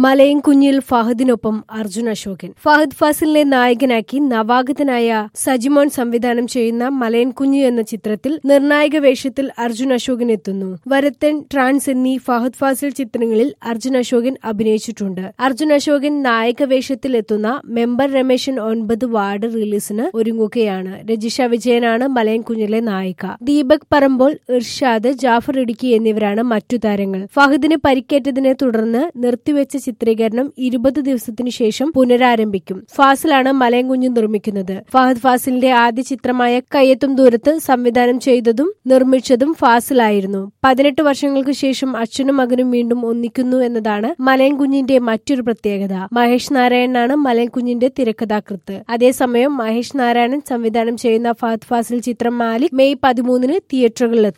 മലയും കുഞ്ഞിൽ ഫഹദിനൊപ്പം അർജുൻ അശോകൻ ഫഹദ് ഫാസിലിനെ നായകനാക്കി നവാഗതനായ സജിമോൻ സംവിധാനം ചെയ്യുന്ന മലയൻ കുഞ്ഞ് എന്ന ചിത്രത്തിൽ നിർണായക വേഷത്തിൽ അർജുൻ അശോകൻ എത്തുന്നു വരത്തൻ ട്രാൻസ് എന്നീ ഫഹദ് ഫാസിൽ ചിത്രങ്ങളിൽ അർജുൻ അശോകൻ അഭിനയിച്ചിട്ടുണ്ട് അർജുൻ അശോകൻ നായക വേഷത്തിൽ എത്തുന്ന മെമ്പർ രമേശൻ ഒൻപത് വാർഡ് റിലീസിന് ഒരുങ്ങുകയാണ് രജിഷ വിജയനാണ് മലയൻ കുഞ്ഞിലെ നായിക ദീപക് പറമ്പോൾ ഇർഷാദ് ജാഫർ ഇടുക്കി എന്നിവരാണ് മറ്റു താരങ്ങൾ ഫഹദിന് പരിക്കേറ്റതിനെ തുടർന്ന് നിർത്തിവെച്ച ചിത്രീകരണം ഇരുപത് ദിവസത്തിനു ശേഷം പുനരാരംഭിക്കും ഫാസിലാണ് മലയൻകുഞ്ഞ് നിർമ്മിക്കുന്നത് ഫഹദ് ഫാസിലിന്റെ ആദ്യ ചിത്രമായ കയ്യെത്തും ദൂരത്ത് സംവിധാനം ചെയ്തതും നിർമ്മിച്ചതും ഫാസിലായിരുന്നു പതിനെട്ട് വർഷങ്ങൾക്ക് ശേഷം അച്ഛനും മകനും വീണ്ടും ഒന്നിക്കുന്നു എന്നതാണ് മലയൻകുഞ്ഞിന്റെ മറ്റൊരു പ്രത്യേകത മഹേഷ് നാരായണനാണ് മലയൻകുഞ്ഞിന്റെ തിരക്കഥാകൃത്ത് അതേസമയം മഹേഷ് നാരായണൻ സംവിധാനം ചെയ്യുന്ന ഫഹദ് ഫാസിൽ ചിത്രം മാലിക് മെയ് പതിമൂന്നിന് തിയേറ്ററുകളിലെത്തും